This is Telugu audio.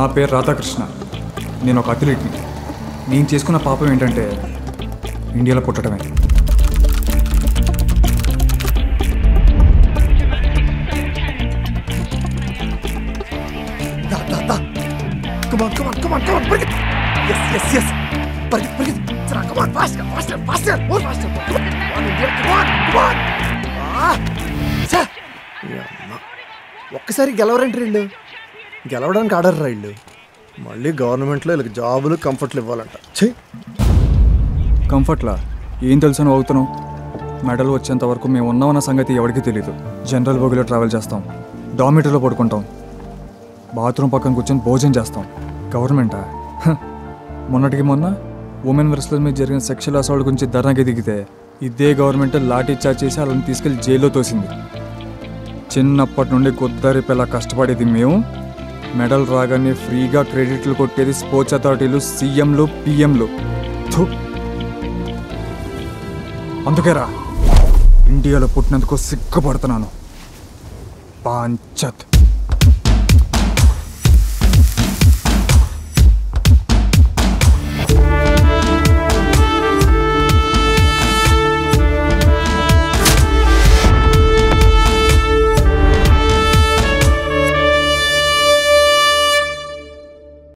నా పేరు రాధాకృష్ణ నేను ఒక అథ్లీట్ని నేను చేసుకున్న పాపం ఏంటంటే ఇండియాలో పుట్టడమే దా దా దా కమాన్ కమాన్ కమాన్ కమాన్ పరిగెత్ ఎస్ ఎస్ ఎస్ పరిగెత్ పరిగెత్ చరా come on fast fast fast more fast come on India come on come on ఛా యమ్మ. ఒక్కసారి గెలవరండి వీళ్ళు గెలవడానికి ఆడరు వీళ్ళు మళ్ళీ గవర్నమెంట్లో వీళ్ళకి జాబులు కంఫర్ట్లు ఇవ్వాలంట ఛీ కంఫర్ట్లా ఏం తెలుసు అని అవుతున్నావు మెడల్ వచ్చేంత వరకు మేము ఉన్నామన్న సంగతి ఎవరికీ తెలియదు జనరల్ బోగిలో ట్రావెల్ చేస్తాం డామిటర్లో పడుకుంటాం బాత్రూమ్ పక్కన కూర్చొని భోజనం చేస్తాం గవర్నమెంటా హ. మొన్నటికి మొన్న ఉమెన్ వెర్స్ల మీద జరిగిన సెక్షువల్ అసౌల్ట్ గురించి ధర్నాకి దిగితే ఇదే గవర్నమెంట్ లాఠీ చార్జ్ చేసి వాళ్ళని తీసుకెళ్లి జైల్లో తోసింది చిన్నప్పటి నుండి కొద్దారి పిల్ల కష్టపడేది మేము మెడల్ రాగానే ఫ్రీగా క్రెడిట్లు కొట్టేది స్పోర్ట్స్ అథారిటీలు సీఎంలు పిఎంలు థు. అందుకేరా ఇండియాలో పుట్టినందుకు సిగ్గుపడుతున్నాను పాంచత్